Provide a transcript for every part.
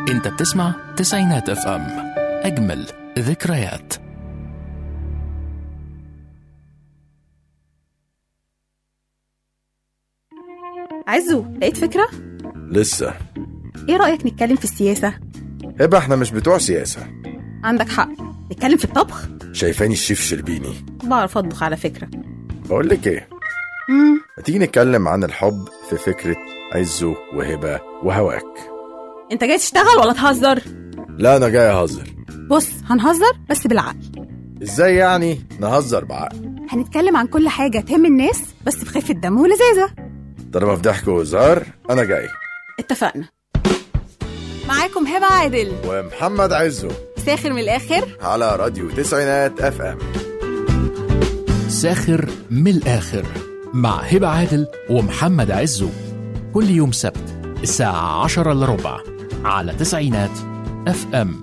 انت بتسمع تسعينات اف ام اجمل ذكريات عزو لقيت فكرة؟ لسه ايه رأيك نتكلم في السياسة؟ هبه احنا مش بتوع سياسة عندك حق نتكلم في الطبخ؟ شايفاني الشيف شربيني بعرف أطبخ على فكرة بقول لك ايه مم. ما تيجي نتكلم عن الحب في فكرة عزه وهبة وهواك انت جاي تشتغل ولا تهزر؟ لا انا جاي اهزر بص هنهزر بس بالعقل ازاي يعني نهزر بعقل هنتكلم عن كل حاجة تهم الناس بس بخفة دم ولذاذة طالما في ضحك وهزار انا جاي اتفقنا معاكم هبة عادل ومحمد عزه ساخر من الآخر على راديو تسعينات اف ام ساخر من الآخر مع هبة عادل ومحمد عزو كل يوم سبت الساعة عشرة إلا ربع على تسعينات اف ام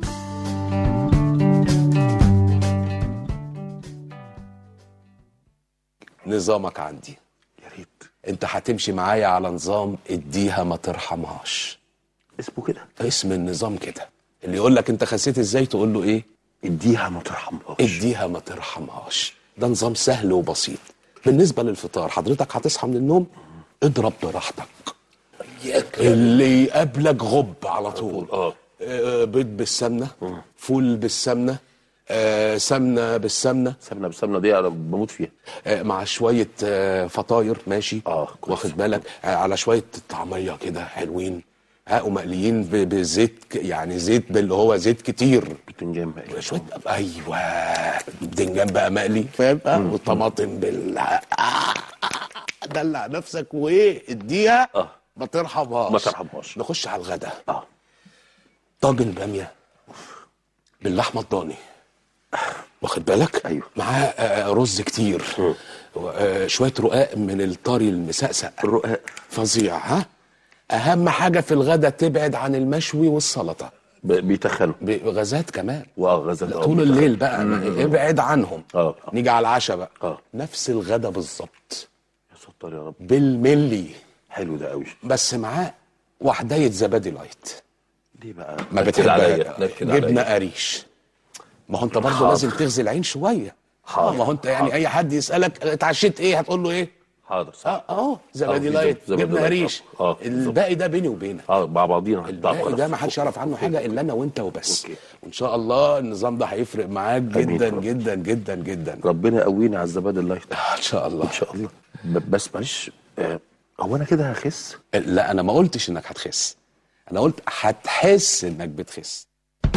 نظامك عندي يا ريت انت هتمشي معايا على نظام اديها ما ترحمهاش اسمه كده اسم النظام كده اللي يقول لك انت خسيت ازاي تقول له ايه اديها ما ترحمهاش اديها ما ترحمهاش ده نظام سهل وبسيط بالنسبه للفطار حضرتك هتصحى من النوم اضرب براحتك اللي يقابلك غب على طول اه آه، بيض بالسمنه فول بالسمنه آه، سمنه بالسمنه سمنه بالسمنه دي انا بموت فيها آه، مع شوية آه، فطاير ماشي آه، كويس. واخد بالك آه، على شوية طعمية كده حلوين ها ومقليين ب- بزيت ك- يعني زيت اللي هو زيت كتير بتنجان بقى شوية ايوه بدنجان بقى مقلي فاهم آه، والطماطم بال آه، دلع نفسك وايه اديها اه ما ترحمهاش ما ترحمهاش. نخش على الغدا اه طاجن باميه باللحمه الضاني واخد بالك أيوه. معاه آه، رز كتير آه، شويه رقاق من الطري المسقسق الرقاق فظيع ها اهم حاجه في الغدا تبعد عن المشوي والسلطه ب- بيتخنوا بغازات كمان وغزل لا، طول الليل بقى ما- ابعد عنهم آه. نيجي على العشاء بقى آه. نفس الغدا بالظبط يا ستار يا رب بالملي حلو ده قوي بس معاه وحدايه زبادي لايت ليه بقى ما نكد عليا بتحبها نكد جبنه عليا قريش ما هو انت برضه حاضر. لازم تغزي العين شويه حاضر. آه، ما هو انت يعني حاضر. اي حد يسالك اتعشيت ايه هتقول له ايه حاضر صح اه اه زبادي آه، لايت زبادي جبنه لايت، قريش آه، آه، بالظبط. الباقي ده بيني وبينك اه مع بعضينا الباقي ده ما حدش يعرف عنه حاجه الا انا وانت وبس وان شاء الله النظام ده هيفرق معاك آمين جدا يا رب. جدا جدا جدا ربنا يقوينا على الزبادي اللايت ان شاء الله ان شاء الله ب- بس معلش آه، هو انا كده هخس لا انا ما قلتش انك هتخس انا قلت هتحس انك بتخس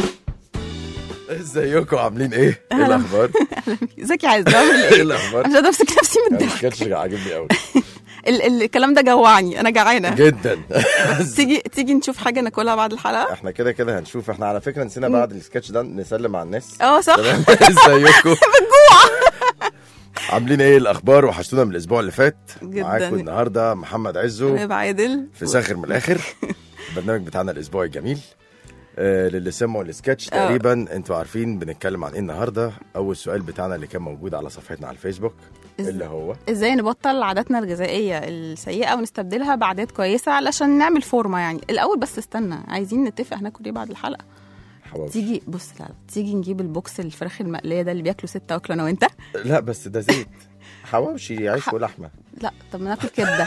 ازيكم عاملين ايه؟ ايه الاخبار؟ ازيك يا عز بعمل ايه ايه؟ الاخبار؟ مش قادرة امسك نفسي من يعني الضحك السكتش عاجبني قوي ال- ال- الكلام ده جوعني انا جعانه جدا تيجي تيجي نشوف حاجه ناكلها بعد الحلقه احنا كده كده هنشوف احنا على فكره نسينا بعد السكتش ده نسلم على الناس اه صح تمام ازيكم بالجوع عاملين ايه الاخبار وحشتونا من الاسبوع اللي فات جداً. معاكم النهارده محمد عزو هبه عادل في ساخر من الاخر البرنامج بتاعنا الاسبوع الجميل آه للي سمعوا السكتش آه. تقريبا انتوا عارفين بنتكلم عن ايه النهارده اول سؤال بتاعنا اللي كان موجود على صفحتنا على الفيسبوك إز- اللي هو ازاي نبطل عاداتنا الغذائيه السيئه ونستبدلها بعادات كويسه علشان نعمل فورمه يعني الاول بس استنى عايزين نتفق هناكل ايه بعد الحلقه حواوشي تيجي بص لا لا، تيجي نجيب البوكس الفراخ المقليه ده اللي بياكلوا سته واكله انا وانت لا بس ده زيت حواوشي عيش ح- ولحمه لا طب ما ناكل كبده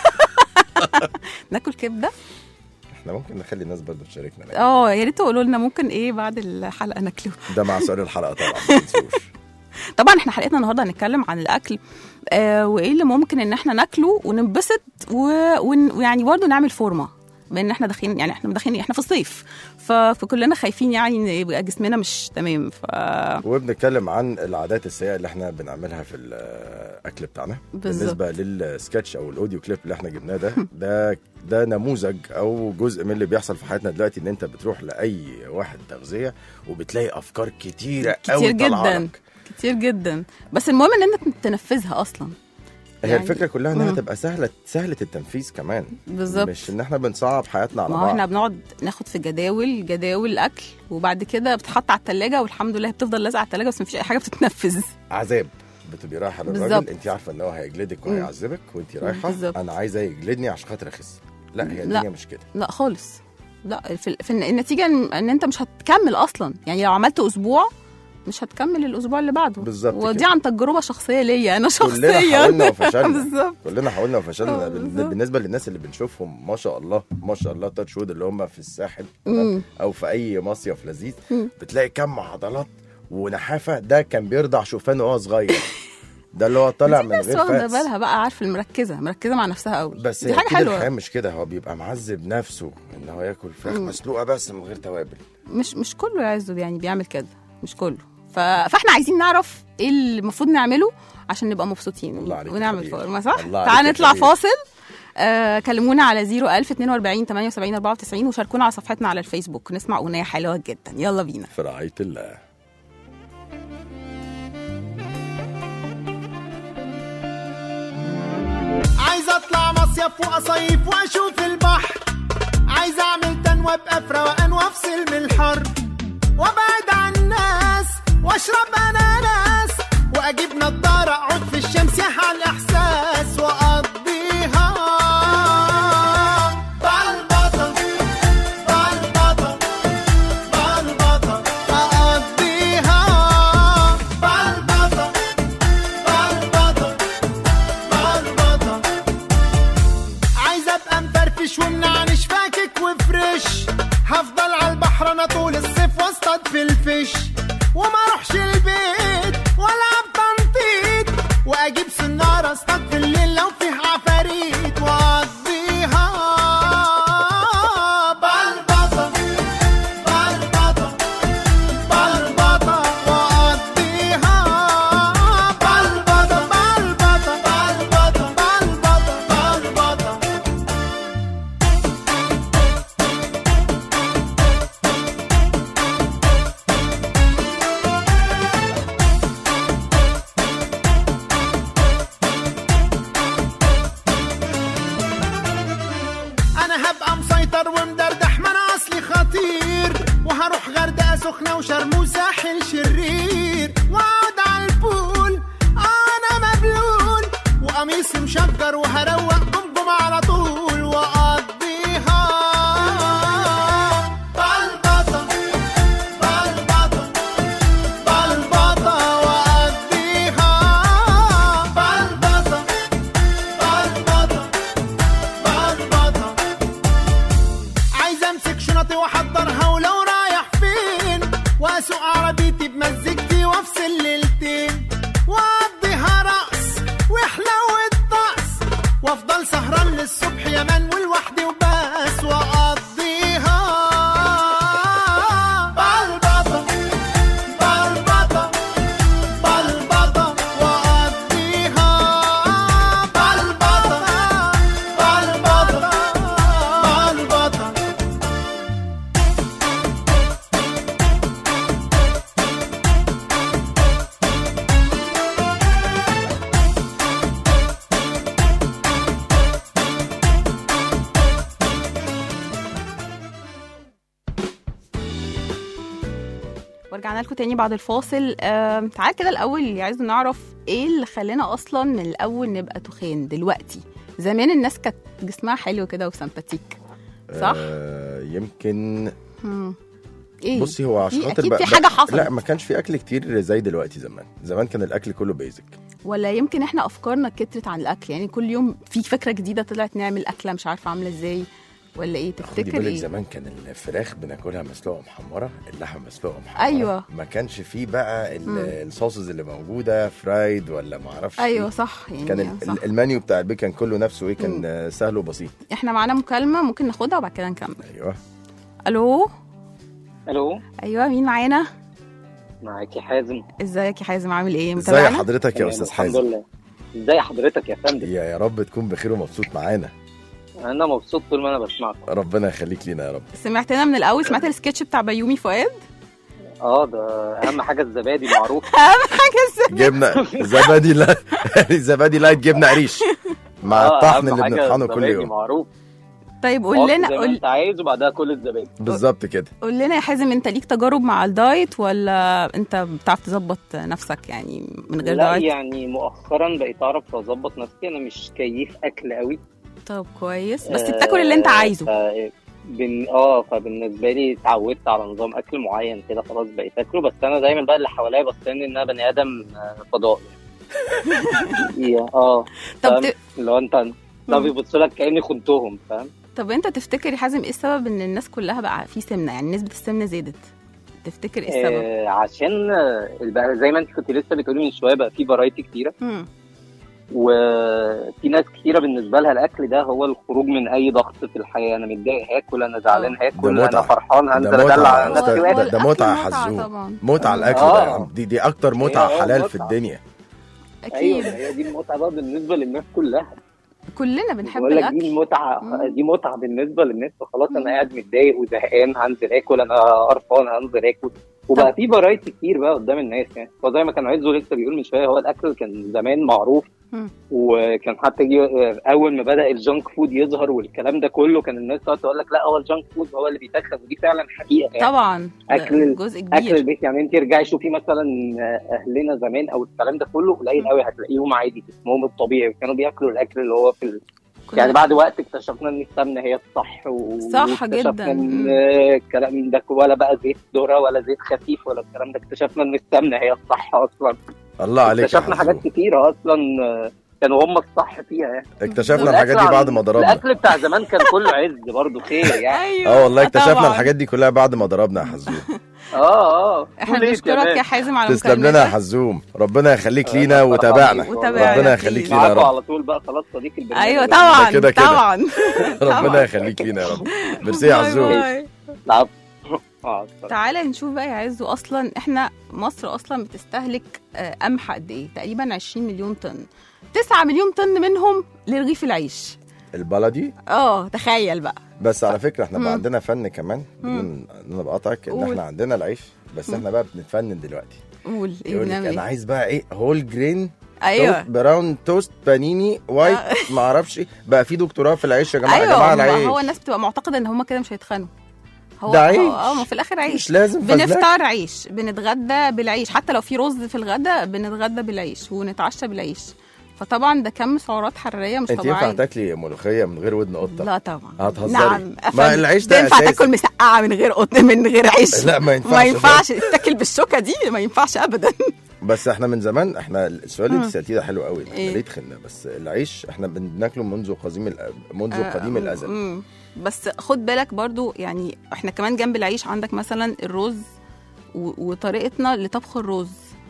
ناكل كبده احنا ممكن نخلي الناس برضه تشاركنا لكن اه يا ريت تقولوا لنا ممكن ايه بعد الحلقه ناكله ده مع سؤال الحلقه طبعا ما تنسوش طبعا احنا حلقتنا النهارده هنتكلم عن الاكل آه وايه اللي ممكن ان احنا ناكله وننبسط و- ون- ويعني برضه نعمل فورمه بان احنا داخلين يعني احنا داخلين احنا في الصيف ف- فكلنا خايفين يعني ان يبقى جسمنا مش تمام ف وبنتكلم عن العادات السيئه اللي احنا بنعملها في الاكل بتاعنا بالظبط. بالنسبه للسكتش او الاوديو كليب اللي احنا جبناه ده ده ده نموذج او جزء من اللي بيحصل في حياتنا دلوقتي ان انت بتروح لاي واحد تغذيه وبتلاقي افكار كتيره كتير قوي طالعه جدا لك. كتير جدا بس المهم ان انت تنفذها اصلا هي يعني- الفكره كلها انها مم. تبقى سهله سهله التنفيذ كمان بالظبط. مش ان احنا بنصعب حياتنا على ما هو احنا بعض بنقعد ناخد في جداول جداول اكل وبعد كده بتتحط على التلاجة والحمد لله بتفضل لازقه على التلاجة بس مفيش اي حاجه بتتنفذ عذاب بتبقي رايحه للراجل بالظبط. انت عارفه ان هو هيجلدك مم. وهيعذبك وانت رايحه بالظبط. انا عايزه يجلدني عشان خاطر اخس لا هي لا. الدنيا مش كده لا خالص لا في, في النتيجه ان إن انت مش هتكمل اصلا يعني لو عملت اسبوع مش هتكمل الاسبوع اللي بعده بالظبط ودي كده. عن تجربه شخصيه ليا انا كلنا شخصيا حاولنا وفشلنا بالظبط كلنا حاولنا وفشلنا آه، بال- بالظبط. بالنسبه للناس اللي بنشوفهم ما شاء الله ما شاء الله تاتش وود اللي هم في الساحل مم. او في اي مصيف لذيذ مم. بتلاقي كم عضلات ونحافه ده كان بيرضع شوفان وهو صغير ده اللي هو طالع من الناس غير واخده فاتس بالها بقى عارف المركزه مركزه مع نفسها قوي بس دي حاجه اكيد الحياه حلوه مش كده هو بيبقى معذب نفسه ان هو ياكل فراخ مسلوقه بس من غير توابل مش مش كله يا عزو يعني بيعمل كده مش كله ف... فاحنا عايزين نعرف ايه اللي المفروض نعمله عشان نبقى مبسوطين الله عليك يا ونعمل خبير. فورمه صح؟ الله تعال عليك يا نطلع خبير. فاصل آه كلمونا على 01000 42 78 94 وشاركونا على صفحتنا على الفيسبوك نسمع اغنيه حلوه جدا يلا بينا في رعايه الله عايز اطلع مصيف واصيف واشوف البحر عايز اعمل تنوى ابقى في روقان وافصل من الحر وابعد عن الناس واشرب اناناس واجيب نضاره اقعد في الشمس يحيى الاحساس واقضيها بلبطه بلبطه بلبطه اقضيها بلبطه بلبطه بلبطه عايز ابقى مفرفش ومنعنش فاكك وفريش هفضل على البحر انا طول الصيف واصطاد في الفيش وما اروحش البيت والعب تنطيط واجيب سناره اصطاد في الليل لو فيه عفاريت واقضيها بلبطه بلبطه بلبطه واقضيها بلبطه بلبطه بلبطه بلبطه بلبطه انا هبقى مسيطر ومدردح ما انا اصلي خطير وهروح غردقه سخنه وشرم وساحل شرير واقعد على البول انا مبلول وقميص مشجر وهروق جمجمة على طول واقضيها بلبطه بلبطه بلبطه واقضيها بلبطه بلبطه بلبطه عايز امسك شنطي واحضرها ولو رايح فين واسوق عربيتي بمزجتي وافصل ليلتين واقضيها رقص وحلو الطقس وافضل سهران للصبح يا من ولوحدي وبس واقضيها بلبطه بلبطه بلبطه واقضيها بلبطه بلبطه بلبطه ورجعنا لكم تاني بعد الفاصل آه تعال كده الاول عايز نعرف ايه اللي خلانا اصلا من الاول نبقى تخان دلوقتي زمان الناس كانت جسمها حلو كده وسمباتيك صح آه يمكن ايه بصي هو عشان في- خاطر اكيد بقى- في حاجه بقى- حصلت لا ما كانش في اكل كتير زي دلوقتي زمان زمان كان الاكل كله بيزك ولا يمكن احنا افكارنا كترت عن الاكل يعني كل يوم في فكره جديده طلعت نعمل اكله مش عارفه عامله ازاي ولا ايه خدي تفتكر بالك ايه زمان كان الفراخ بناكلها مسلوقه محمره اللحمه مسلوقه محمره أيوة. ما كانش فيه بقى ال- الصوصز اللي موجوده فرايد ولا ما اعرفش ايوه إيه. صح يعني كان ال- صح. ال- المنيو بتاع البيت كان كله نفسه ايه كان آه، سهل وبسيط احنا معانا مكالمه ممكن ناخدها وبعد كده نكمل ايوه الو الو ايوه مين معانا معاكي حازم ازيك يا حازم عامل ايه ازي متابعنا حضرتك يا تمام، استاذ الحمد حازم لله ازي حضرتك يا فندم يا يا رب تكون بخير ومبسوط معانا انا مبسوط طول ما انا بسمعكم ربنا يخليك لينا يا رب سمعتنا من الاول سمعت السكتش بتاع بيومي فؤاد اه ده اهم حاجه الزبادي معروف حاجه جبنه زبادي لا زبادي لايت جبنه قريش مع آه، الطحن أهم اللي حاجة بنطحنه كل الزبادي يوم معروف طيب قول حط لنا زي ما قول, انت عايز وبعدها كل الزبادي بالظبط كده قول لنا يا حازم انت ليك تجارب مع الدايت ولا انت بتعرف تظبط نفسك يعني من غير لا دايت يعني مؤخرا بقيت اعرف اظبط نفسي انا مش كيف اكل قوي طب كويس بس بتاكل اللي انت عايزه ف- بن... اه فبالنسبه لي اتعودت على نظام اكل معين كده خلاص بقيت اكله بس انا دايما بقى اللي حواليا باصين ان انا بني ادم آه، فضائي يعني اه طب فاهم؟ ت... اللي هو انت ده بيبصوا لك كاني خنتهم فاهم طب انت تفتكر يا حازم ايه السبب ان الناس كلها بقى في سمنه يعني نسبه السمنه زادت تفتكر ايه السبب آه عشان آه، بقى زي ما انت كنت لسه بتقولي من شويه بقى في فرايتي كتيره مم. وفي ناس كتيره بالنسبه لها الاكل ده هو الخروج من اي ضغط في الحياه انا متضايق هاكل انا زعلان هاكل ده انا متعة. فرحان ده هنزل ادلع متعة على يا نفسي أستاذ. هو ده- واكل ده الأكل متعة يا متعة حزوم. طبعا متعة الاكل آه. ده يا عم. دي دي اكتر متعة هي- آه، حلال في متعة. الدنيا ايوه اكيد هي دي المتعه بقى بالنسبه للناس كلها كلنا بنحب بقول لك دي الاكل المتعه مم. دي متعه بالنسبه للناس فخلاص مم. انا قاعد متضايق وزهقان هنزل اكل انا قرفان هنزل اكل وبقى في فرايتي كتير بقى قدام الناس يعني وزي ما كان عزو لسه بيقول من شويه هو الاكل كان زمان معروف مم. وكان حتى جي اول ما بدا الجانك فود يظهر والكلام ده كله كان الناس تقعد تقول لك لا هو الجانك فود هو اللي بيتخن ودي فعلا حقيقه يعني طبعا ده أكل- جزء اكل كبير البيت يعني انت ارجعي شوفي مثلا اهلنا زمان او الكلام ده كله قليل قوي هتلاقيهم عادي جسمهم الطبيعي كانوا بياكلوا الاكل اللي هو في ال... كنا- يعني بعد وقت اكتشفنا ان السمنه هي الصح و... صح واكتشفنا جدا. ان مم. الكلام ده ولا بقى زيت ذره ولا زيت خفيف ولا الكلام ده اكتشفنا ان السمنه هي الصح اصلا الله عليك يا اكتشفنا حاجات حزوم. كتيره اصلا آه، كانوا هم الصح فيها يعني اكتشفنا والأكل الحاجات دي بعد عن- ما ضربنا الاكل بتاع زمان كان كله عز برضه خير يعني ايوه اه والله اكتشفنا طبعاً. الحاجات دي كلها بعد ما ضربنا يا حزوم اه اه احنا too late يا بنشكرك مان. يا حازم على تسلم لنا يا مكالمتك. حزوم ربنا يخليك آه، لينا الله وتابعنا يخليك. وتابعنا ربنا أكيد. يخليك لينا يا معاكم رب على طول بقى خلاص صديق البرنامج ايوه ده طبعا كده كده. طبعا ربنا طبعاً. يخليك لينا يا رب ميرسي يا باي حزوم باي. العفو اه اتفضل. تعالى نشوف بقى يا عزو اصلا احنا مصر اصلا بتستهلك آه، قمح قد ايه تقريبا 20 مليون طن 9 مليون طن منهم لرغيف العيش البلدي اه تخيل بقى بس على فكره احنا مم. بقى عندنا فن كمان مم. بدون ان انا بقاطعك ان قول. احنا عندنا العيش بس مم. احنا بقى بنتفنن دلوقتي قول ايه يقول لك بنعمل انا ايه عايز بقى ايه هول جرين ايوه توست براون توست بانيني وايت ما اعرفش إيه. بقى في دكتوراه في العيش يا جماعه يا ايوه جماعه ما العيش هو الناس بتبقى معتقده ان هم كده مش هيتخنوا هو ده عيش. هو- اه ما في الاخر عيش مش لازم فزلكة. بنفطر عيش بنتغدى بالعيش حتى لو في رز في الغدا بنتغدى بالعيش ونتعشى بالعيش فطبعا ده كم سعرات حراريه مش انت ينفع طبيعيه تاكلي ملوخيه من غير ودن قطه لا طبعا هتهزري. نعم ما أفندم. العيش ده ينفع أساسي. تاكل مسقعه من غير قطن من غير عيش لا ما ينفعش ما ينفعش تاكل بالشوكه دي ما ينفعش ابدا بس احنا من زمان احنا السؤال اللي مم. انت سالتيه ده حلو قوي احنا إيه؟ ليه تخنا بس العيش احنا بناكله منذ قديم الأ- منذ آه، قديم الازل مم. بس خد بالك برضو يعني احنا كمان جنب العيش عندك مثلا الرز و- وطريقتنا لطبخ الرز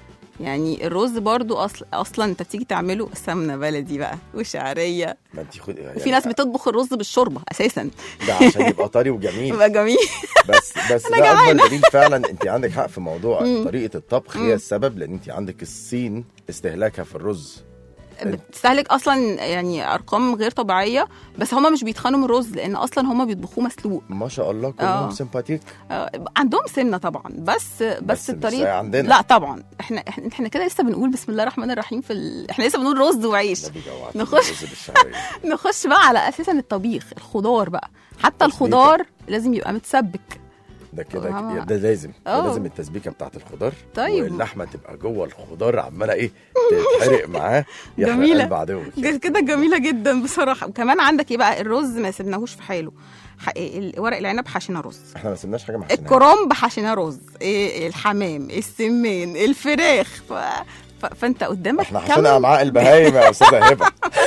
يعني الرز برضو اصل اصلا انت بتيجي تعمله سمنه بلدي بقى وشعريه ما انت خد يعني وفي ناس بتطبخ الرز بالشوربه اساسا ده عشان يبقى طري وجميل يبقى جميل بس بس أنا ده اكبر جعانة. دليل فعلا انت عندك حق في موضوع مم. طريقه الطبخ مم. هي السبب لان انت عندك الصين استهلاكها في الرز بتستهلك اصلا يعني ارقام غير طبيعيه بس هما مش بيتخانوا من الرز لان اصلا هما بيطبخوه مسلوق ما شاء الله كلهم آه. سيمباتيك آه، عندهم سمنه طبعا بس بس, بس مش الطريقه زي عندنا. لا طبعا احنا احنا, احنا كده لسه بنقول بسم الله الرحمن الرحيم في ال... احنا لسه بنقول رز وعيش النبي جوعت نخش. الرز بالشعرية. نخش بقى على اساسا الطبيخ الخضار بقى حتى تسبيكة. الخضار لازم يبقى متسبك ده كده آه. ده لازم ده آه. لازم التسبيكه بتاعت الخضار طيب. واللحمه تبقى جوه الخضار عماله ايه تتحرق معاه يحرق جميلة. قلب عدوك ج- كده جميله جدا بصراحه وكمان عندك ايه بقى الرز ما سيبناهوش في حاله ح- ال- ورق العنب حشينا رز احنا ما سيبناش حاجه محشيناها الكرنب حشينا رز إيه الحمام السمان الفراخ ف... ف... فانت قدامك احنا كم حشينا امعاء البهايم يا استاذه هبه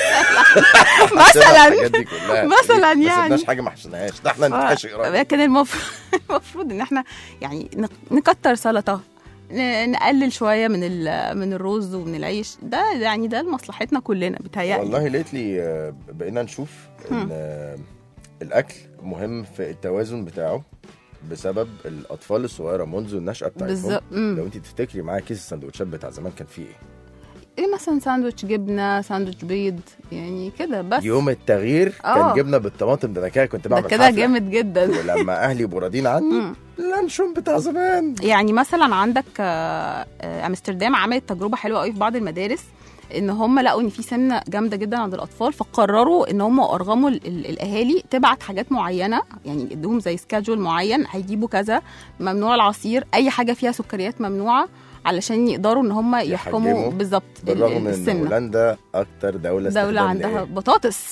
حشينا مثلا الحاجات دي كلها مثلاً ما يعني. سيبناش حاجه ما حشيناهاش ده احنا نتحشي قريب لكن المفروض المفروض ان احنا يعني نق- نكتر سلطه ن- نقلل شويه من ال- من الرز ومن العيش ده يعني ده لمصلحتنا كلنا بيتهيألي والله ليتلي آه، بقينا نشوف ان آه، الاكل مهم في التوازن بتاعه بسبب الاطفال الصغيره منذ النشاه بتاعتهم بالظبط مم. لو انت تفتكري معايا كيس السندوتشات بتاع زمان كان فيه ايه ايه مثلا ساندوتش جبنه ساندوتش بيض يعني كده بس يوم التغيير آه. كان جبنه بالطماطم ده انا كده كنت ده بعمل كده حفلة. جامد جدا ولما اهلي يبقوا راضيين عني مم. اللانشون بتاع زمان يعني مثلا عندك آه، آه، امستردام عملت تجربه حلوه قوي في بعض المدارس ان هم لقوا ان في سمنه جامده جدا عند الاطفال فقرروا ان هم ارغموا ال- ال- الاهالي تبعت حاجات معينه يعني ادوهم زي سكادجول معين هيجيبوا كذا ممنوع العصير اي حاجه فيها سكريات ممنوعه علشان يقدروا ان هم يحكموا يحجموا بالظبط ال- بالرغم من ان السمنه هولندا اكتر دوله دوله استخدام عندها لإيه؟ بطاطس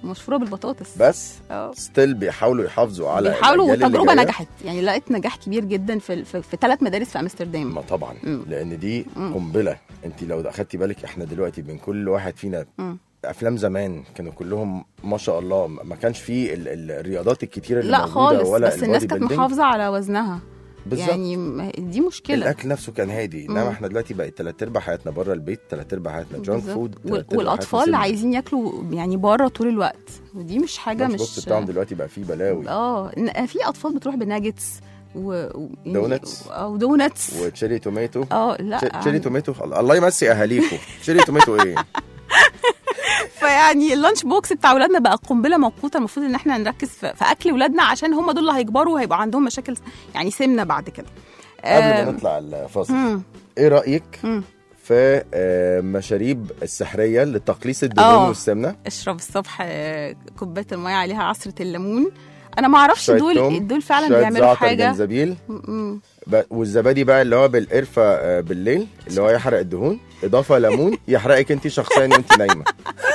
مشهوره بالبطاطس بس اه ستيل بيحاولوا يحافظوا على بيحاولوا الأجيال اللي والتجربه جاية. نجحت يعني لقيت نجاح كبير جدا في في, في ثلاث مدارس في امستردام ما طبعا مم. لان دي مم. قنبله انت لو اخدتي بالك احنا دلوقتي بين كل واحد فينا مم. افلام زمان كانوا كلهم ما شاء الله ما كانش فيه ال- ال- الرياضات الكتيره اللي لا موجوده خالص ولا بس الناس البودي كانت بيلدينج. محافظه على وزنها بالظبط يعني م- دي مشكله الاكل نفسه كان هادي مم. انما احنا دلوقتي بقت تلات ارباع حياتنا بره البيت تلات ارباع حياتنا جانك بالظبط. فود وال- تلات أرباع والاطفال حياتنا عايزين ياكلوا يعني بره طول الوقت ودي مش حاجه اللانش بوكس مش بتاعهم دلوقتي بقى فيه بلاوي اه ن- في اطفال بتروح بناجتس و و- يعني- دونتس. او دونتس وتشيري توميتو اه لا تش- تشيري توميتو الله يمسي اهاليكم تشيري توميتو ايه فيعني اللانش بوكس بتاع اولادنا بقى قنبله موقوته المفروض ان احنا نركز في, في اكل اولادنا عشان هم دول اللي هيكبروا وهيبقى عندهم مشاكل يعني سمنه بعد كده قبل ما آه، نطلع الفاصل مم. ايه رايك مم. في آه، مشاريب السحريه لتقليص الدهون آه. والسمنه اشرب الصبح آه، كوبايه الميه عليها عصره الليمون انا ما اعرفش شوية دول توم، دول فعلا شوية بيعملوا زعتر حاجه جنزبيل م- ب- والزبادي بقى اللي هو بالقرفه آه، بالليل اللي هو يحرق الدهون اضافه ليمون يحرقك انت شخصيا وانت نايمه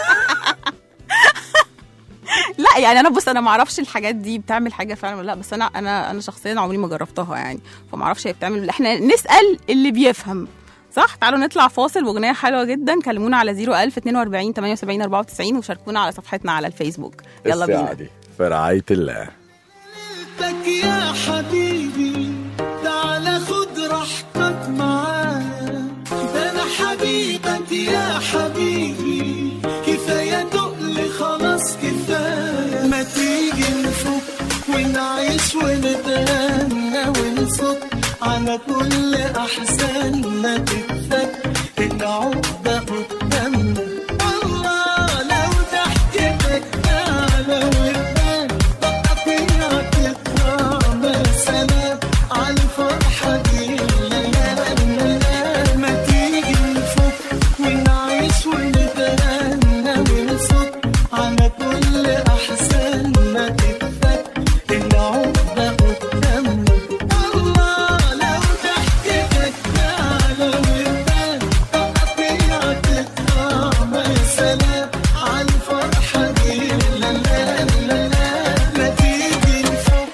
لا يعني انا بص انا ما اعرفش الحاجات دي بتعمل حاجه فعلا ولا لا بس انا انا انا شخصيا عمري ما جربتها يعني فما اعرفش هي بتعمل احنا نسال اللي بيفهم صح تعالوا نطلع فاصل واغنيه حلوه جدا كلمونا على 01000 42 78 94 وشاركونا على صفحتنا على الفيسبوك يلا الساعة بينا دي في رعايه الله لك يا حبيبي تعال خد راحتك معايا ده انا حبيبك يا حبيبي كفايه تقل خلاص كفايه ما تيجي نفك ونعيش ونتهنى ونصد على كل احزاننا تتفك العقده قدامنا الله لو ضحكتك تعالى وبان تقطيعك الطعم سلام على الفرحة دي لا لا لا لا ما تيجي نفك ونعيش ونتهنى ونصد على كل أحزاننا تتفك العقدة قدامنا الله لو ضحكتك تعالى وبان تقطيعك الطعم سلام على الفرحة دي لا لا لا لا ما تيجي نفك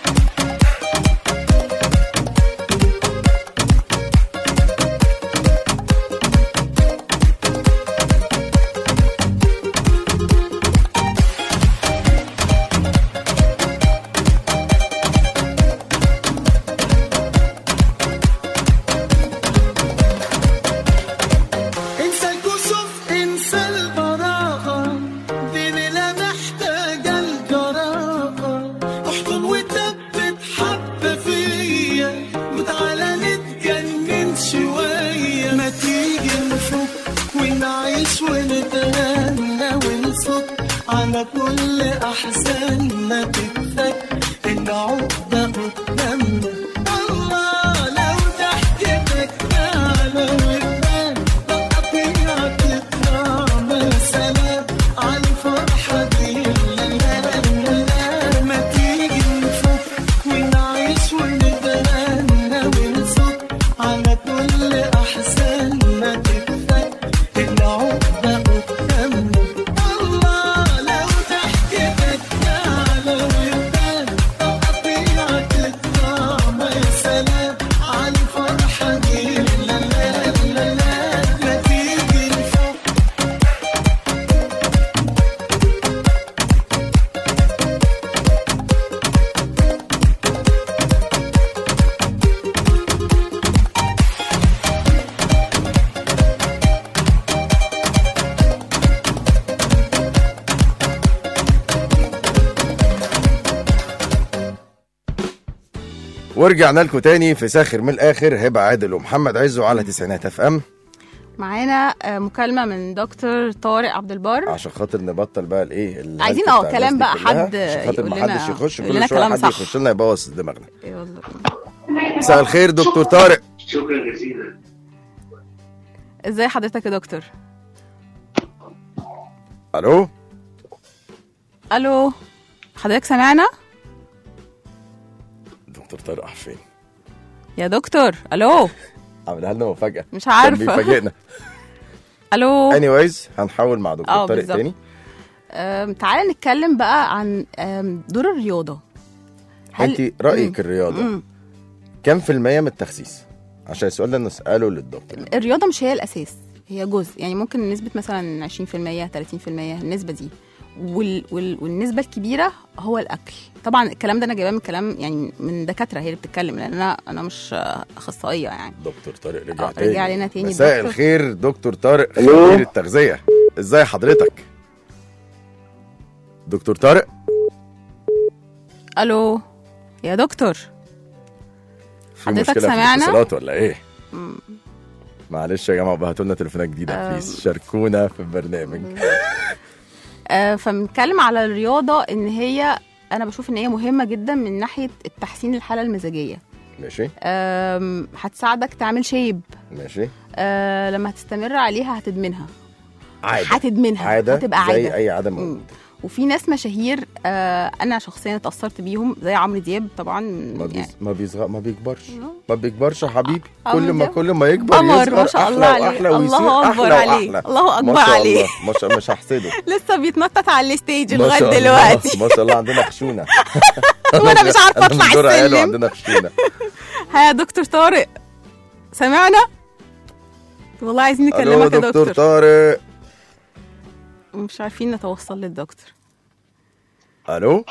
انسى الكسوف انسى البراءة دي ليلة محتاجة الجراءة احضن وثبت حبة فيا وتعالى نتجنن شوية ما تيجي نفك ونعيش ونتهنى ونصد على كل أحزاننا تتفك العقدة قدامنا الله لو ضحكتك تعالى وبان تقطيعك الطعم سلام على الفرحة دي لا لا لا لا ما تيجي نفك ونعيش ونتهنى ونصد على كل أحزاننا تتفك العقدة قدامنا الله لو ضحكتك تعالى وبان تقطيعك الطعم سلام على الفرحة دي لا لا لا لا ما تيجي نفك ورجعنا لكم تاني في ساخر من الاخر هبه عادل ومحمد عزو على تسعينات اف ام معانا آه، مكالمه من دكتور طارق عبد البر عشان خاطر نبطل بقى الايه الهلك عايزين اه بتاع كلام الناس دي بقى كلها، حد عشان خاطر يقول ما لنا- حدش يخش يقول كل لنا شويه كلام حد صح. يخش لنا يبوظ دماغنا يلا. مساء الخير دكتور طارق شكرا جزيلا ازاي حضرتك يا دكتور الو الو حضرتك سامعنا دكتور طارق راح فين يا دكتور الو عملها لنا مفاجاه مش كان عارفه بيفاجئنا الو اني وايز هنحاول مع دكتور اه طارق بالظبط. تاني أم، تعالى نتكلم بقى عن أم، دور الرياضه انت رايك الرياضه مم. كم في المية من التخسيس عشان السؤال ده نساله للدكتور الرياضه مش هي الاساس هي جزء يعني ممكن نسبه مثلا 20% 30% النسبه دي وال... وال... والنسبه الكبيره هو الاكل طبعا الكلام ده انا جايباه من كلام يعني من دكاتره هي اللي بتتكلم لان انا انا مش آه، اخصائيه يعني دكتور طارق رجع آه، تاني رجع لنا تاني مساء الدكتور. الخير دكتور طارق ألو؟ خبير التغذيه ازاي حضرتك دكتور طارق الو يا دكتور في حضرتك مشكله في سمعنا؟ الاتصالات ولا ايه معلش يا جماعه بعتوا لنا تليفونات جديده بليز شاركونا في البرنامج آه فبنتكلم على الرياضه ان هي انا بشوف ان هي مهمه جدا من ناحيه التحسين الحاله المزاجيه ماشي آم، هتساعدك تعمل شيب ماشي آه لما هتستمر عليها هتدمنها عاده هتدمنها عاده هتبقى زي عاده اي عاده مم. موجوده وفي ناس مشاهير آه انا شخصيا اتاثرت بيهم زي عمرو دياب طبعا ما يعني بيز... ما بيصغر ما بيكبرش ما بيكبرش يا حبيبي عمرو كل ما دياب كل ما يكبر قمر يصغر ما شاء الله أحلى عليه وأحلى ويصير الله اكبر أحلى عليه وأحلى. الله اكبر ما شاء عليه الله مش مش هحسده لسه بيتنطط على الستيج ما لغايه شاء الله. دلوقتي ما شاء الله عندنا خشونه وانا مش عارفه أنا اطلع من دور عياله السلم عندنا خشونه ها يا دكتور طارق سمعنا والله عايزين الو نكلمك يا دكتور دكتور طارق مش عارفين نتوصل للدكتور الو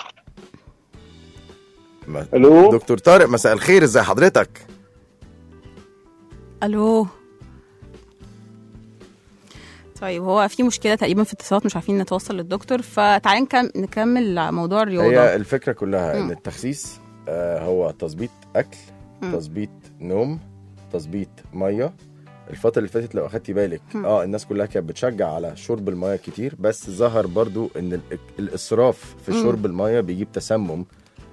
ما- الو دكتور طارق مساء الخير ازي حضرتك الو طيب هو في مشكله تقريبا في اتصالات مش عارفين نتوصل للدكتور فتعالي نكم- نكمل موضوع الرياضه هي الفكره كلها ان مم. التخسيس آه، هو تظبيط اكل مم. تظبيط نوم تظبيط ميه الفترة اللي فاتت لو اخدتي بالك اه الناس كلها كانت بتشجع على شرب الميه كتير بس ظهر برضو ان ال- الاسراف في مم. شرب الميه بيجيب تسمم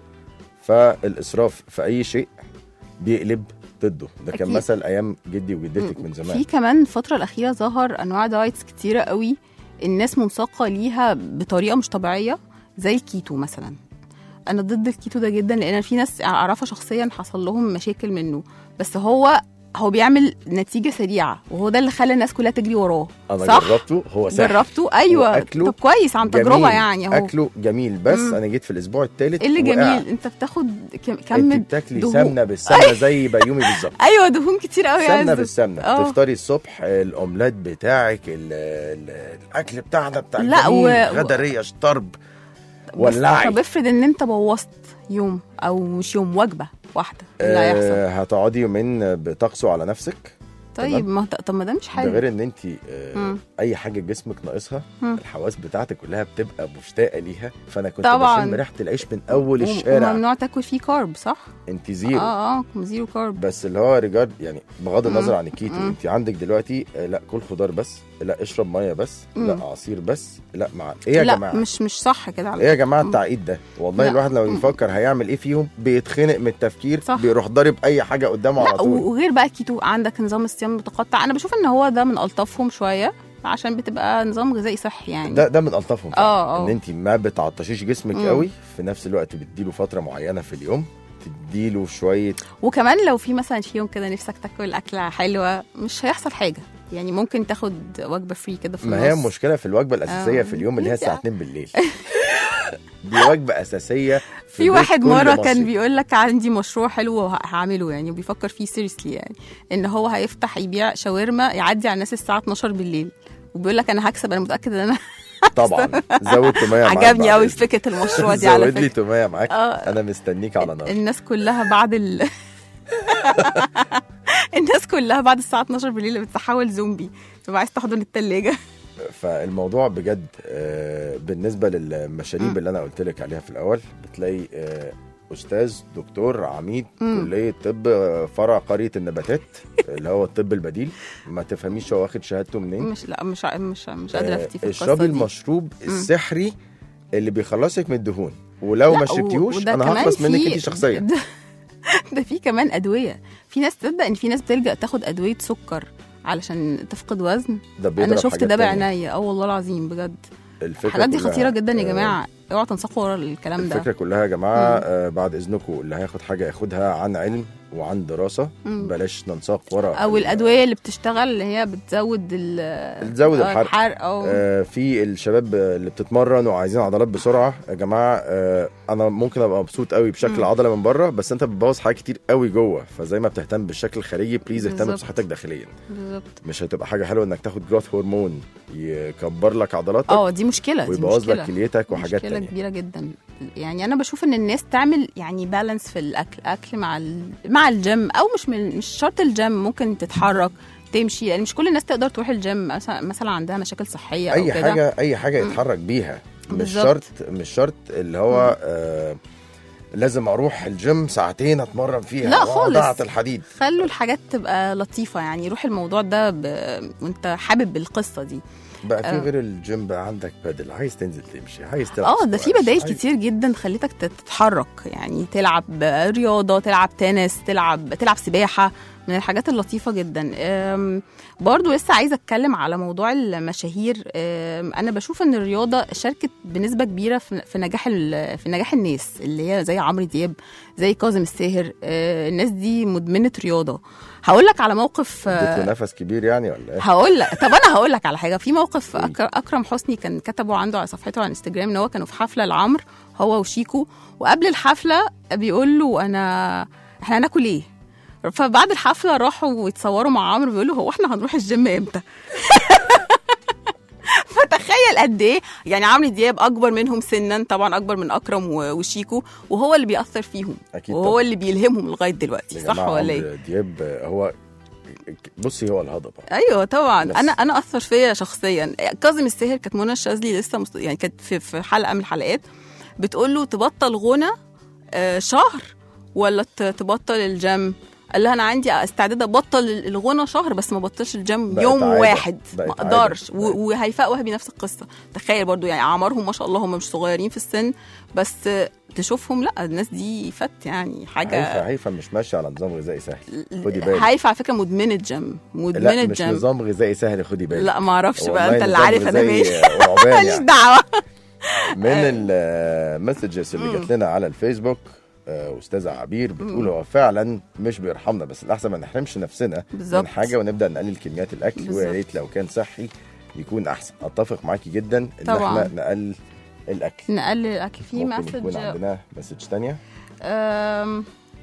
فالاسراف في اي شيء بيقلب ضده ده كان أكيد. مثل ايام جدي وجدتك من في زمان كمان الفتره الاخيره ظهر انواع دايتس كتيره قوي الناس منساقه ليها بطريقه مش طبيعيه زي الكيتو مثلا انا ضد الكيتو ده جدا لان في ناس اعرفها شخصيا حصل لهم مشاكل منه بس هو هو بيعمل نتيجه سريعه وهو ده اللي خلى الناس كلها تجري وراه انا صح جربته هو سهل جربته ايوه وأكله طب كويس عن تجربه جميل. يعني اهو اكله جميل بس مم. انا جيت في الاسبوع الثالث ايه اللي جميل انت بتاخد كم كم انت بتاكلي دهون. سمنه بالسمنه زي بيومي بالظبط ايوه دهون كتير قوي يا سمنه عزة. بالسمنه اه. تفطري الصبح الاومليت بتاعك ال ال الاكل بتاعنا بتاع لا، الجميل، و- غدا ريش طرب بس ولعي طب افرض ان انت بوظت يوم او مش يوم وجبه واحده إيه اللي هيحصل آه هتقعدي يومين بتقسو على نفسك طيب ما طب ما ده مش ده حلو غير ان انت آه مم. اي حاجه جسمك ناقصها مم. الحواس بتاعتك كلها بتبقى مشتاقه ليها فانا كنت طبعاً. بشم ريحه العيش من اول و- الشارع وممنوع تاكل فيه كارب صح؟ انت زيرو اه اه زيرو كارب بس اللي هو ريجارد يعني بغض النظر مم. عن الكيتو مم. انت عندك دلوقتي آه، لا كل خضار بس لا اشرب ميه بس مم. لا عصير بس لا مع ايه يا لا جماعه مش مش صح كده على ايه يا جماعه التعقيد ده والله لا. الواحد لو يفكر هيعمل ايه فيهم بيتخنق من التفكير صح. بيروح ضارب اي حاجه قدامه على لا طول و- وغير بقى الكيتو عندك نظام الصيام المتقطع انا بشوف ان هو ده من الطافهم شويه عشان بتبقى نظام غذائي صحي يعني ده ده من الطافهم فعلاً. اه، اه. ان انت ما بتعطشيش جسمك مم. قوي في نفس الوقت بتديله فتره معينه في اليوم تديله شويه وكمان لو في مثلا في يوم كده نفسك تاكل اكله حلوه مش هيحصل حاجه يعني ممكن تاخد وجبه فري كده في ما هي النص. المشكله في الوجبه الاساسيه آه. في اليوم اللي هي الساعه لا. 2 بالليل دي وجبه اساسيه في, في بيت واحد كل مره مصري. كان بيقول لك عندي مشروع حلو وهعمله يعني وبيفكر فيه سيريسلي يعني ان هو هيفتح يبيع شاورما يعدي على الناس الساعه 12 بالليل وبيقول لك انا هكسب انا متاكد ان انا طبعا زود توميه معاك عجبني بعد قوي إذنك. فكره المشروع دي على زود لي فكره توميه معاك آه. انا مستنيك على نار الناس كلها بعد ال الناس كلها بعد الساعه 12 بالليل بتتحول زومبي تبقى عايز تحضن التلاجة فالموضوع بجد آه، بالنسبه للمشاريب اللي انا قلت لك عليها في الاول بتلاقي آه، استاذ دكتور عميد مم. كليه طب آه، فرع قريه النباتات اللي هو الطب البديل ما تفهميش هو واخد شهادته منين مش لا مش مش مش قادره آه، افتي في القصه اشربي دي المشروب السحري اللي بيخلصك من الدهون ولو لا، ما و- شربتيهوش وده انا كمان هخلص منك في- انت شخصيا ده, ده في كمان ادويه في ناس تصدق ان في ناس بتلجا تاخد ادويه سكر علشان تفقد وزن ده بيضرب انا شفت حاجات ده تانية. بعناية اه والله العظيم بجد الفكرة الحاجات دي كلها، خطيره جدا يا آه، جماعه اوعوا تنساقوا ورا الكلام ده الفكره كلها يا جماعه آه بعد اذنكم اللي هياخد حاجه ياخدها عن علم وعن دراسه مم. بلاش ننساق ورا او ال- الادويه اللي بتشتغل اللي هي بتزود ال بتزود آه، الحرق. الحرق او آه في الشباب اللي بتتمرن وعايزين عضلات بسرعه يا جماعه آه انا ممكن ابقى مبسوط قوي بشكل مم. عضله من بره بس انت بتبوظ حاجات كتير قوي جوه فزي ما بتهتم بالشكل الخارجي بليز اهتم بالظبط. بصحتك داخليا بالظبط مش هتبقى حاجه حلوه انك تاخد جروث هرمون يكبر لك عضلاتك اه دي مشكله دي ويبوظ مشكله لك كليتك وحاجات مشكله تانية كبيره جدا يعني انا بشوف ان الناس تعمل يعني بالانس في الاكل اكل مع ال... مع الجيم او مش من مش شرط الجيم ممكن تتحرك تمشي يعني مش كل الناس تقدر تروح الجيم مثلا مثلا عندها مشاكل صحيه اي او كده حاجه اي حاجه يتحرك بيها مش بالظبط. شرط مش شرط اللي هو آه لازم اروح الجيم ساعتين اتمرن فيها لا وأقعد خالص. أعت الحديد خلوا الحاجات تبقى لطيفه يعني روح الموضوع ده ب... وانت حابب القصه دي بقى في آه. غير الجيم بقى عندك بادل عايز تنزل تمشي عايز تلعب اه ده في سكواش، بدايل عايز- كتير جدا تخليتك تتحرك يعني تلعب رياضه تلعب تنس تلعب تلعب سباحه من الحاجات اللطيفه جدا أم، برضو لسه عايزه اتكلم على موضوع المشاهير أم، انا بشوف ان الرياضه شاركت بنسبه كبيره في في نجاح ال- في نجاح الناس اللي هي زي عمرو دياب زي كاظم الساهر أه، الناس دي مدمنه رياضه هقول لك على موقف أه، اديت له نفس كبير يعني ولا ايه؟ هقول لك طب انا هقول لك على حاجه في موقف أكر... اكرم حسني كان كتبه عنده على صفحته على انستجرام ان هو كانوا في حفله لعمرو هو وشيكو وقبل الحفله بيقول له انا احنا هناكل ايه فبعد الحفله راحوا يتصوروا مع عمرو بيقول له هو احنا هنروح الجيم امتى فتخيل قد ايه يعني عمرو دياب اكبر منهم سنا طبعا اكبر من اكرم و- وشيكو وهو اللي بيأثر فيهم أكيد وهو طبعاً. اللي بيلهمهم لغايه دلوقتي يا صح جماعة ولا ايه عمرو دياب هو بصي هو الهضبه ايوه طبعا بس. انا انا اثر فيا شخصيا كاظم الساهر كانت منى الشاذلي لسه مست... يعني كانت في, في حلقه من الحلقات بتقول له تبطل غنى آه، شهر ولا ت- تبطل الجيم قال لها انا عندي استعداد ابطل الغنى شهر بس ما بطلش الجيم بقت يوم عادة. واحد بقت ما عادة. اقدرش بقت. و- وهيفاء وهبي نفس القصه تخيل برضو يعني اعمارهم ما شاء الله هم مش صغيرين في السن بس آه، تشوفهم لا الناس دي فت يعني هيفا حاجه هيفا مش ماشيه على نظام غذائي سهل خدي بالك هيفا على فكره مدمنه جيم مدمنه لا مش جيم نظام غذائي سهل خدي بالك لا ما اعرفش بقى والله انت اللي نظام عارف انا غذائي ماشي ورعبان ماليش يعني. دعوه من المسجز اللي جات لنا على الفيسبوك آه، استاذه عبير بتقول هو فعلا مش بيرحمنا بس الاحسن ما نحرمش نفسنا بالظبط. من حاجه ونبدا نقلل كميات الاكل بالظبط. ويا ريت لو كان صحي يكون احسن اتفق معاكي جدا ان طبعاً. احنا نقلل الاكل نقلل الاكل في ممكن يكون مسج عندنا مسج تانية أم،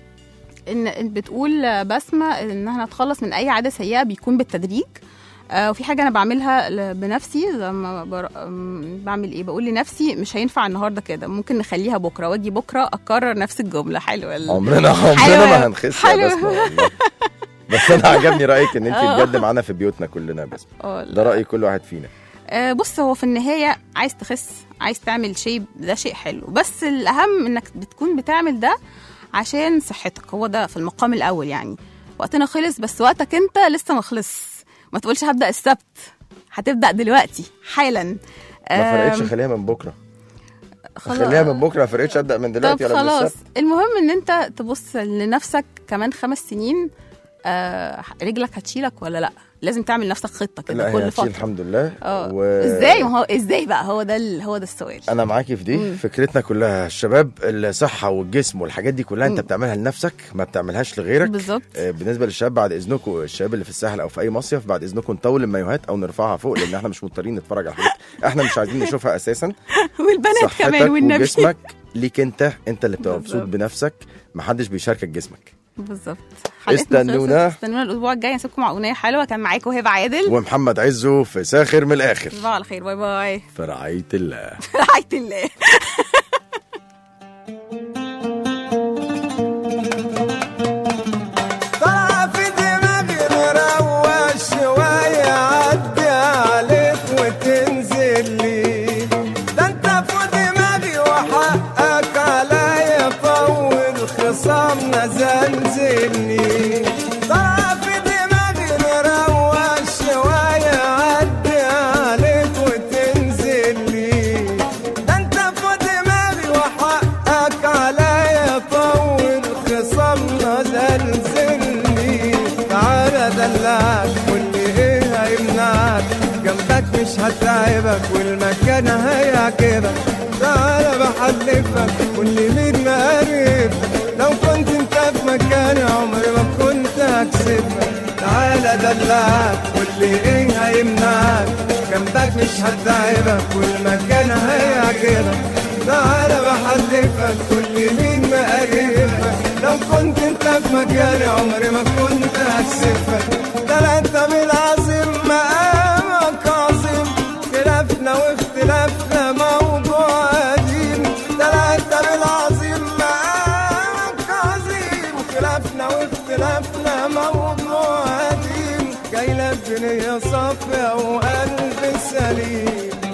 ان إن بتقول بسمه انها نتخلص من اي عاده سيئه بيكون بالتدريج آه، وفي حاجه انا بعملها ل- بنفسي لما بر... أم، بعمل ايه بقول لنفسي مش هينفع النهارده كده ممكن نخليها بكره واجي بكره اكرر نفس الجمله حلوه ال- عمرنا عمرنا حلوة. ما هنخس يا حلوة. بسمه والله بس انا عجبني رايك ان انت آه. بجد معانا في بيوتنا كلنا يا بسمه آه، لا. ده راي كل واحد فينا آه، بص هو في النهاية عايز تخس عايز تعمل شيب ده شيء حلو بس الأهم إنك بتكون بتعمل ده عشان صحتك هو ده في المقام الأول يعني وقتنا خلص بس وقتك أنت لسه ما خلص ما تقولش هبدأ السبت هتبدأ دلوقتي حالا ما فرقتش آم، خليها من بكره خلاص. خليها من بكره ما فرقتش ابدا من طب دلوقتي ولا من خلاص السبت المهم ان انت تبص لنفسك كمان خمس سنين آه رجلك هتشيلك ولا لا لازم تعمل نفسك خطه كده لا هي كل هتشيل فتره الحمد لله اه و... ازاي ما هو ازاي بقى هو ده ال- هو ده السؤال انا معاكي في دي فكرتنا كلها الشباب الصحه والجسم والحاجات دي كلها انت مم. بتعملها لنفسك ما بتعملهاش لغيرك بالظبط آه، بالنسبه للشباب بعد اذنكم الشباب اللي في الساحل او في اي مصيف بعد اذنكم نطول المايوهات او نرفعها فوق لان احنا مش مضطرين نتفرج على حاجات احنا مش عايزين نشوفها اساسا والبنات صحتك كمان والنبي وجسمك ليك انت انت اللي بتبقى مبسوط بالظبط. بنفسك محدش بيشاركك جسمك بالظبط استنونا. خلصت. استنونا الاسبوع الجاي نسيبكم مع اغنيه حلوه كان معاكم هبه عادل ومحمد عزو في ساخر من الاخر تصبحوا على خير باي باي في رعايه الله رعايه الله طلع في دماغي مروق شوية عدي عليك وتنزل لي ده انت في دماغي وحقك عليا طول خصامنا زنزلني طلع في دماغي مروق شوية عدي عليك وتنزل لي ده انت في دماغي هتعبك والمكان هيعجبك تعالى بحلفك كل مين قريب لو كنت انت في مكاني عمري ما كنت هكسبك تعالى دلعك كل ايه هيمنعك جنبك مش هتعبك والمكان هيعجبك تعالى بحلفك كل مين مقربك لو كنت انت في مكاني عمري ما كنت هكسفك ده لا انت بالعظيم مقامك عظيم خلافنا واختلافنا موضوع قديم ده لا انت بالعظيم مقامك عظيم خلافنا واختلافنا موضوع قديم جاي لك بنية صافية وقلب سليم